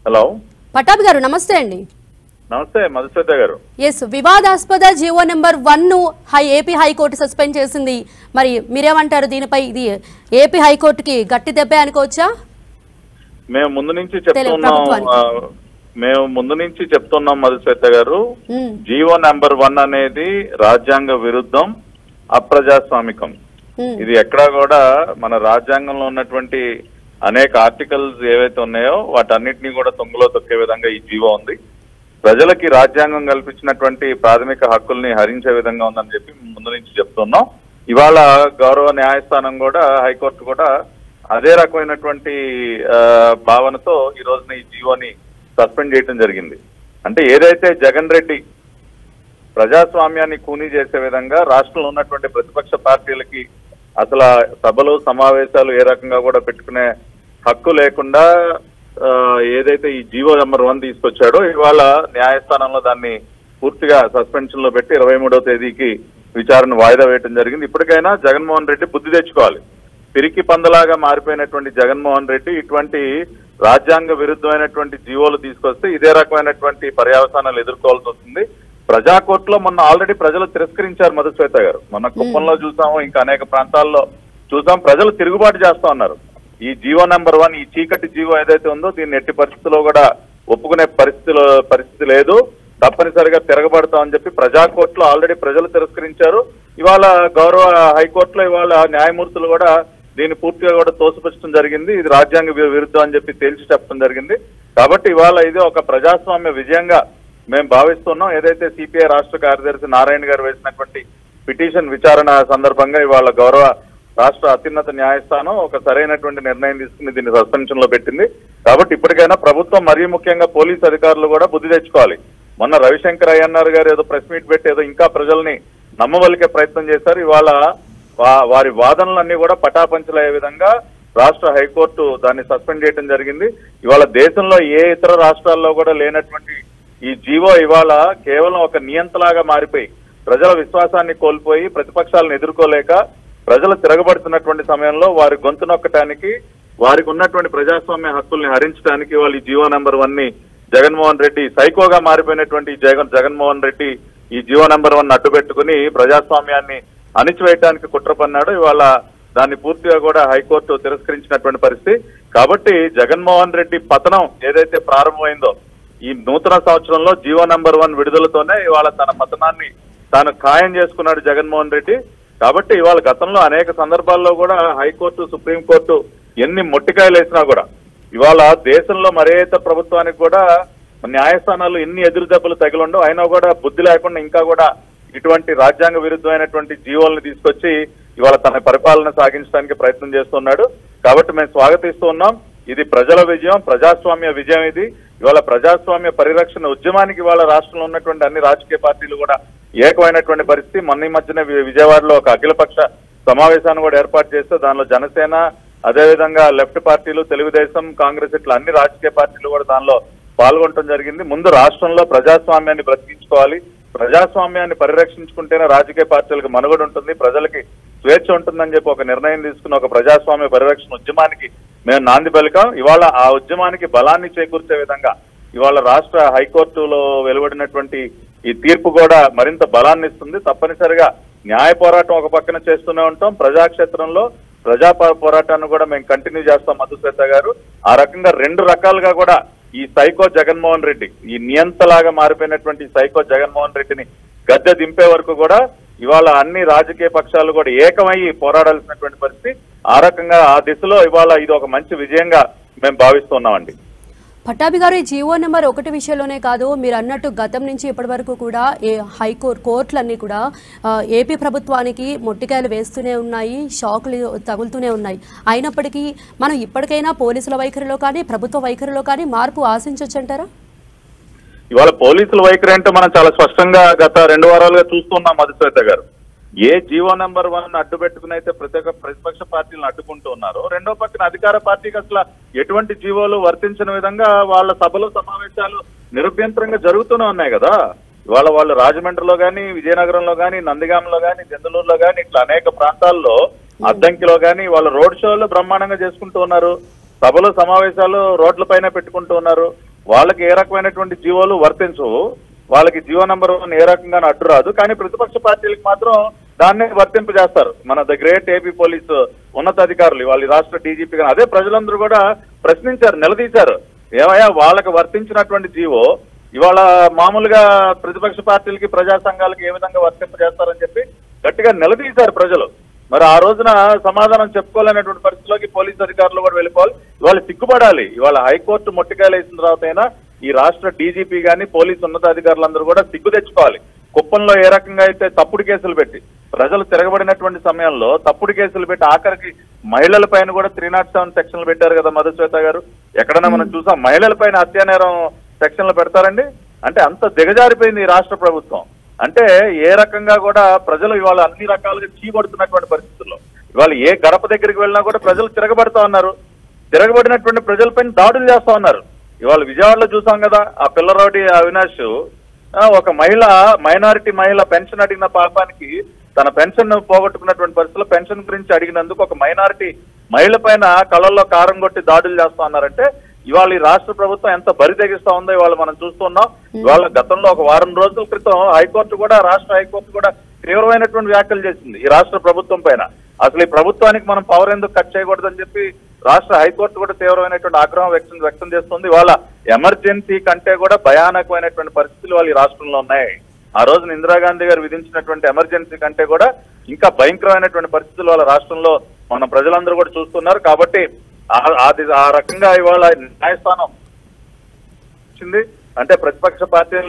Hello పటాబ్ గారు నమస్తే అండి నమస్తే మధుశ్వేత గారు ఎస్ వివాదాస్పద జీవో నెంబర్ వన్ ను హై ఏపీ హైకోర్టు సస్పెండ్ చేసింది మరి మీరేమంటారు దీనిపై ఇది ఏపీ హైకోర్టుకి గట్టి దెబ్బే అనుకోవచ్చా మేము ముందు నుంచి చెప్తున్నాం ప్రభుత్వానికి. ఆ, మేము ముందు నుంచి చెప్తున్నాం మధుశ్వేత గారు ఉమ్, జీవో నెంబర్ వన్ అనేది రాజ్యాంగ విరుద్ధం అప్రజాస్వామికం ఉమ్, ఇది ఎక్కడా కూడా మన రాజ్యాంగంలో ఉన్నటువంటి అనేక ఆర్టికల్స్ ఏవైతే ఉన్నాయో వాటన్నిటినీ కూడా తొంగలో తొక్కే విధంగా ఈ జీవో ఉంది ప్రజలకి రాజ్యాంగం కల్పించినటువంటి ప్రాథమిక హక్కుల్ని హరించే విధంగా ఉందని చెప్పి ముందు నుంచి చెప్తున్నాం ఇవాళ గౌరవ న్యాయస్థానం కూడా హైకోర్టు కూడా అదే రకమైనటువంటి ఆ, భావనతో ఈ రోజున ఈ జీవోని సస్పెండ్ చేయడం జరిగింది అంటే ఏదైతే జగన్ రెడ్డి ప్రజాస్వామ్యాన్ని కూనీ చేసే విధంగా రాష్ట్రంలో ఉన్నటువంటి ప్రతిపక్ష పార్టీలకి అసలు ఆ సభలు సమావేశాలు ఏ రకంగా కూడా పెట్టుకునే హక్కు లేకుండా ఆ, ఏదైతే ఈ జీవో నెంబర్ వన్ తీసుకొచ్చాడో ఇవాళ న్యాయస్థానంలో దాన్ని పూర్తిగా సస్పెన్షన్ లో పెట్టి ఇరవై మూడవ తేదీకి విచారణ వాయిదా వేయడం జరిగింది ఇప్పటికైనా జగన్మోహన్ రెడ్డి బుద్ధి తెచ్చుకోవాలి పిరికి పందలాగా మారిపోయినటువంటి జగన్మోహన్ రెడ్డి ఇటువంటి రాజ్యాంగ విరుద్ధమైనటువంటి జీవోలు తీసుకొస్తే ఇదే రకమైనటువంటి పర్యావసానాలు ఎదుర్కోవాల్సి వస్తుంది ప్రజా కోర్టులో మొన్న ఆల్రెడీ ప్రజలు తిరస్కరించారు మధుశ్వేత గారు మొన్న కుప్పంలో చూసాము ఇంకా అనేక ప్రాంతాల్లో చూసాం ప్రజలు తిరుగుబాటు చేస్తా ఉన్నారు ఈ జీవో నెంబర్ వన్ ఈ చీకటి జీవో ఏదైతే ఉందో దీన్ని ఎట్టి పరిస్థితుల్లో కూడా ఒప్పుకునే పరిస్థితిలో పరిస్థితి లేదు తప్పనిసరిగా తిరగబడతామని చెప్పి ప్రజా కోర్టులో ఆల్రెడీ ప్రజలు తిరస్కరించారు ఇవాళ గౌరవ హైకోర్టులో ఇవాళ న్యాయమూర్తులు కూడా దీన్ని పూర్తిగా కూడా తోసిపుచ్చడం జరిగింది ఇది రాజ్యాంగ వి- విరుద్ధం అని చెప్పి తేల్చి చెప్పడం జరిగింది కాబట్టి ఇవాళ ఇది ఒక ప్రజాస్వామ్య విజయంగా మేము భావిస్తున్నాం ఏదైతే సిపిఐ రాష్ట్ర కార్యదర్శి నారాయణ గారు వేసినటువంటి పిటిషన్ విచారణ సందర్భంగా ఇవాళ గౌరవ రాష్ట్ర అత్యున్నత న్యాయస్థానం ఒక సరైనటువంటి నిర్ణయం తీసుకుని దీన్ని సస్పెన్షన్ లో పెట్టింది కాబట్టి ఇప్పటికైనా ప్రభుత్వం మరీ ముఖ్యంగా పోలీస్ అధికారులు కూడా బుద్ధి తెచ్చుకోవాలి మొన్న రవిశంకర్ అయ్యన్నారు గారు ఏదో ప్రెస్ మీట్ పెట్టి ఏదో ఇంకా ప్రజల్ని నమ్మవలికే ప్రయత్నం చేశారు ఇవాళ వా- వారి వాదనలన్నీ కూడా పటాపంచలయ్యే విధంగా రాష్ట్ర హైకోర్టు దాన్ని సస్పెండ్ చేయడం జరిగింది ఇవాళ దేశంలో ఏ ఇతర రాష్ట్రాల్లో కూడా లేనటువంటి ఈ జీవో ఇవాళ కేవలం ఒక నియంతలాగా మారిపోయి ప్రజల విశ్వాసాన్ని కోల్పోయి ప్రతిపక్షాలను ఎదుర్కోలేక ప్రజలు తిరగబడుతున్నటువంటి సమయంలో వారి గొంతు నొక్కటానికి వారికి ఉన్నటువంటి ప్రజాస్వామ్య హక్కుల్ని హరించడానికి వాళ్ళు ఈ జీవో నెంబర్ వన్ ని జగన్మోహన్ రెడ్డి సైకోగా మారిపోయినటువంటి ఈ జగన్ జగన్మోహన్ రెడ్డి ఈ జీవో నెంబర్ వన్ అడ్డు పెట్టుకుని ప్రజాస్వామ్యాన్ని అణిచివేయడానికి కుట్ర పన్నాడు ఇవాళ దాన్ని పూర్తిగా కూడా హైకోర్టు తిరస్కరించినటువంటి పరిస్థితి కాబట్టి జగన్మోహన్ రెడ్డి పతనం ఏదైతే ప్రారంభమైందో ఈ నూతన సంవత్సరంలో జీవో నంబర్ వన్ విడుదలతోనే ఇవాళ తన పతనాన్ని తాను ఖాయం చేసుకున్నాడు జగన్మోహన్ రెడ్డి కాబట్టి ఇవాళ గతంలో అనేక సందర్భాల్లో కూడా హైకోర్టు సుప్రీంకోర్టు ఎన్ని మొట్టికాయలు వేసినా కూడా ఇవాళ దేశంలో మరే ఇతర ప్రభుత్వానికి కూడా న్యాయస్థానాలు ఎన్ని ఎదురు దెబ్బలు తగిలుండవు అయినా కూడా బుద్ధి లేకుండా ఇంకా కూడా ఇటువంటి రాజ్యాంగ విరుద్ధమైనటువంటి జీవోలను తీసుకొచ్చి ఇవాళ తన పరిపాలన సాగించడానికి ప్రయత్నం చేస్తున్నాడు కాబట్టి మేము స్వాగతిస్తూ ఉన్నాం ఇది ప్రజల విజయం ప్రజాస్వామ్య విజయం ఇది ఇవాళ ప్రజాస్వామ్య పరిరక్షణ ఉద్యమానికి ఇవాళ రాష్ట్రంలో ఉన్నటువంటి అన్ని రాజకీయ పార్టీలు కూడా ఏకమైనటువంటి పరిస్థితి మొన్న ఈ మధ్యన వి- విజయవాడలో ఒక అఖిలపక్ష సమావేశాన్ని కూడా ఏర్పాటు చేస్తే దానిలో జనసేన అదేవిధంగా లెఫ్ట్ పార్టీలు తెలుగుదేశం కాంగ్రెస్ ఇట్లా అన్ని రాజకీయ పార్టీలు కూడా దానిలో పాల్గొనడం జరిగింది ముందు రాష్ట్రంలో ప్రజాస్వామ్యాన్ని బ్రతికించుకోవాలి ప్రజాస్వామ్యాన్ని పరిరక్షించుకుంటేనే రాజకీయ పార్టీలకు మనుగడ ఉంటుంది ప్రజలకి స్వేచ్ఛ ఉంటుందని చెప్పి ఒక నిర్ణయం తీసుకున్న ఒక ప్రజాస్వామ్య పరిరక్షణ ఉద్యమానికి మేము నాంది పలికాం ఇవాళ ఆ ఉద్యమానికి బలాన్ని చేకూర్చే విధంగా ఇవాళ రాష్ట్ర హైకోర్టులో వెలువడినటువంటి ఈ తీర్పు కూడా మరింత బలాన్ని ఇస్తుంది తప్పనిసరిగా న్యాయ పోరాటం ఒక పక్కన చేస్తూనే ఉంటాం ప్రజాక్షేత్రంలో ప్రజా పో- పోరాటాన్ని కూడా మేము కంటిన్యూ చేస్తాం మధుశ్వేత గారు ఆ రకంగా రెండు రకాలుగా కూడా ఈ సైకో జగన్మోహన్ రెడ్డి ఈ నియంతలాగా మారిపోయినటువంటి ఈ సైకో జగన్మోహన్ రెడ్డిని గద్దె దింపే వరకు కూడా ఇవాళ అన్ని రాజకీయ పక్షాలు కూడా ఏకమయ్యి పోరాడాల్సినటువంటి పరిస్థితి ఆ రకంగా ఆ దిశలో ఇవాళ ఇది ఒక మంచి విజయంగా మేము భావిస్తున్నామండి పట్టాభి గారు ఈ జీవో నెంబర్ ఒకటి విషయంలోనే కాదు మీరు అన్నట్టు గతం నుంచి ఇప్పటి వరకు కూడా ఏ హైకోర్టు కోర్టులన్నీ కూడా ఆ, ఏపీ ప్రభుత్వానికి మొట్టికాయలు వేస్తూనే ఉన్నాయి షాకులు తగులుతూనే ఉన్నాయి అయినప్పటికీ మనం ఇప్పటికైనా పోలీసుల వైఖరిలో కానీ ప్రభుత్వ వైఖరిలో కానీ మార్పు ఆశించవచ్చు అంటారా ఇవాళ పోలీసుల వైఖరి అంటే మనం చాలా స్పష్టంగా గత రెండు వారాలుగా చూస్తున్నాం మధుశ్వేత గారు ఏ జీవో నెంబర్ వన్ అడ్డు పెట్టుకుని అయితే ప్రతి ఒక్క ప్రతిపక్ష పార్టీలను అడ్డుకుంటూ ఉన్నారు రెండో పక్కన అధికార పార్టీకి అసలు ఎటువంటి జీవోలు వర్తించిన విధంగా వాళ్ళ సభలు సమావేశాలు నిరభ్యంతరంగా జరుగుతూనే ఉన్నాయి కదా ఇవాళ వాళ్ళు రాజమండ్రిలో కానీ విజయనగరంలో కానీ నందిగాంలో కానీ దెందులూరులో కానీ ఇట్లా అనేక ప్రాంతాల్లో అద్దంకిలో కానీ వాళ్ళ రోడ్ షోలు బ్రహ్మాండంగా చేసుకుంటూ ఉన్నారు సభలు సమావేశాలు రోడ్ల పైన పెట్టుకుంటూ ఉన్నారు వాళ్ళకి ఏ రకమైనటువంటి జీవోలు వర్తించవు వాళ్ళకి జీవో నెంబర్ వన్ ఏ రకంగా అడ్డు రాదు కానీ ప్రతిపక్ష పార్టీలకు మాత్రం దాన్నే వర్తింపు చేస్తారు మన ద గ్రేట్ ఏపీ పోలీస్ ఉన్నతాధికారులు వాళ్ళ రాష్ట్ర డీజీపీ కానీ అదే ప్రజలందరూ కూడా ప్రశ్నించారు నిలదీశారు ఏమయ్యా వాళ్ళకి వర్తించినటువంటి జీవో ఇవాళ మామూలుగా ప్రతిపక్ష పార్టీలకి ప్రజా సంఘాలకి ఏ విధంగా వర్తింప చేస్తారని చెప్పి గట్టిగా నిలదీశారు ప్రజలు మరి ఆ రోజున సమాధానం చెప్పుకోలేనటువంటి పరిస్థితిలోకి పోలీస్ అధికారులు కూడా వెళ్ళిపోవాలి ఇవాళ సిగ్గుపడాలి ఇవాళ హైకోర్టు మొట్టికాయలు వేసిన తర్వాత అయినా ఈ రాష్ట్ర డీజీపీ గాని పోలీస్ ఉన్నతాధికారులందరూ కూడా సిగ్గు తెచ్చుకోవాలి కుప్పంలో ఏ రకంగా అయితే తప్పుడు కేసులు పెట్టి ప్రజలు తిరగబడినటువంటి సమయంలో తప్పుడు కేసులు పెట్టి ఆఖరికి మహిళల పైన కూడా త్రీ నాట్ సెవెన్ సెక్షన్లు పెట్టారు కదా మధుశ్వేత గారు ఎక్కడైనా మనం చూసాం మహిళల పైన హత్యానేరం సెక్షన్లు పెడతారండి అంటే అంత దిగజారిపోయింది ఈ రాష్ట్ర ప్రభుత్వం అంటే ఏ రకంగా కూడా ప్రజలు ఇవాళ అన్ని రకాలుగా చీకొడుతున్నటువంటి పరిస్థితుల్లో ఇవాళ ఏ గడప దగ్గరికి వెళ్ళినా కూడా ప్రజలు తిరగబడుతా ఉన్నారు తిరగబడినటువంటి ప్రజలపైన దాడులు చేస్తా ఉన్నారు ఇవాళ విజయవాడలో చూసాం కదా ఆ పిల్లరౌడి అవినాష్ ఆ, ఒక మహిళ మైనారిటీ మహిళ పెన్షన్ అడిగిన పాపానికి తన పెన్షన్ పోగొట్టుకున్నటువంటి పరిస్థితుల్లో పెన్షన్ గురించి అడిగినందుకు ఒక మైనారిటీ మహిళ పైన కళ్ళల్లో కారం కొట్టి దాడులు చేస్తా ఉన్నారంటే ఇవాళ ఈ రాష్ట్ర ప్రభుత్వం ఎంత బరి తెగిస్తా ఉందో ఇవాళ మనం చూస్తున్నాం ఇవాళ గతంలో ఒక వారం రోజుల క్రితం హైకోర్టు కూడా రాష్ట్ర హైకోర్టు కూడా తీవ్రమైనటువంటి వ్యాఖ్యలు చేసింది ఈ రాష్ట్ర ప్రభుత్వం పైన అసలు ఈ ప్రభుత్వానికి మనం పవర్ ఎందుకు కట్ చేయకూడదని చెప్పి రాష్ట్ర హైకోర్టు కూడా తీవ్రమైనటువంటి ఆగ్రహం వ్యక్తం వ్యక్తం చేస్తుంది ఇవాళ ఎమర్జెన్సీ కంటే కూడా భయానకమైనటువంటి పరిస్థితులు వాళ్ళు ఈ రాష్ట్రంలో ఉన్నాయి ఆ రోజున ఇందిరాగాంధీ గారు విధించినటువంటి ఎమర్జెన్సీ కంటే కూడా ఇంకా భయంకరమైనటువంటి పరిస్థితులు వాళ్ళ రాష్ట్రంలో మన ప్రజలందరూ కూడా చూస్తున్నారు కాబట్టి ఆ- అది ఆ రకంగా ఇవాళ న్యాయస్థానం వచ్చింది అంటే ప్రతిపక్ష పార్టీలు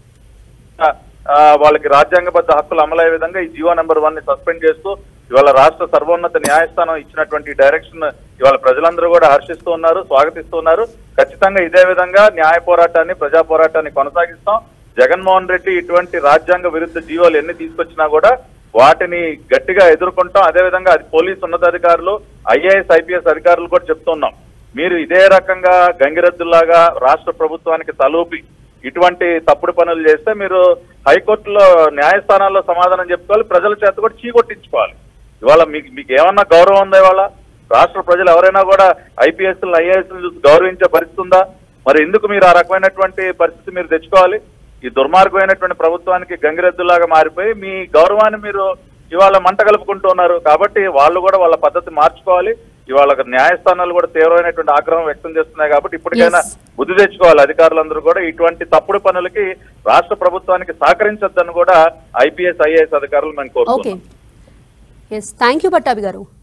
ఆ, వాళ్ళకి రాజ్యాంగబద్ధ హక్కులు అమలయ్యే విధంగా ఈ జీవో నెంబర్ వన్ ని సస్పెండ్ చేస్తూ ఇవాళ రాష్ట్ర సర్వోన్నత న్యాయస్థానం ఇచ్చినటువంటి డైరెక్షన్ ఇవాళ ప్రజలందరూ కూడా హర్షిస్తూ ఉన్నారు స్వాగతిస్తూ ఉన్నారు ఖచ్చితంగా ఇదే విధంగా న్యాయ పోరాటాన్ని ప్రజా పోరాటాన్ని కొనసాగిస్తాం జగన్మోహన్ రెడ్డి ఇటువంటి రాజ్యాంగ విరుద్ధ జీవోలు ఎన్ని తీసుకొచ్చినా కూడా వాటిని గట్టిగా ఎదుర్కొంటాం అదే విధంగా అది పోలీస్ ఉన్నతాధికారులు ఐఏఎస్ ఐపీఎస్ అధికారులు కూడా చెప్తున్నాం మీరు ఇదే రకంగా గంగిరెద్దులాగా రాష్ట్ర ప్రభుత్వానికి తలూపి ఇటువంటి తప్పుడు పనులు చేస్తే మీరు హైకోర్టులో న్యాయస్థానాల్లో సమాధానం చెప్పుకోవాలి ప్రజల చేత కూడా చీకొట్టించుకోవాలి ఇవాళ మీకు మీకు ఏమన్నా గౌరవం ఉందా ఇవాళ రాష్ట్ర ప్రజలు ఎవరైనా కూడా ఐపీఎస్ ఐఏఎస్ చూసి గౌరవించే పరిస్థితి ఉందా మరి ఎందుకు మీరు ఆ రకమైనటువంటి పరిస్థితి మీరు తెచ్చుకోవాలి ఈ దుర్మార్గమైనటువంటి ప్రభుత్వానికి గంగిరెద్దులాగా మారిపోయి మీ గౌరవాన్ని మీరు ఇవాళ మంట కలుపుకుంటూ ఉన్నారు కాబట్టి వాళ్ళు కూడా వాళ్ళ పద్ధతి మార్చుకోవాలి ఇవాళ న్యాయస్థానాలు కూడా తీవ్రమైనటువంటి ఆగ్రహం వ్యక్తం చేస్తున్నాయి కాబట్టి ఇప్పటికైనా Yes. బుద్ధి తెచ్చుకోవాలి అధికారులందరూ కూడా ఇటువంటి తప్పుడు పనులకి రాష్ట్ర ప్రభుత్వానికి సహకరించొద్దని కూడా ఐపీఎస్ ఐఏఎస్ అధికారులు మేము ఓకే కోరుకుంటున్నాం ఎస్ థ్యాంక్ యూ పట్టాభి గారు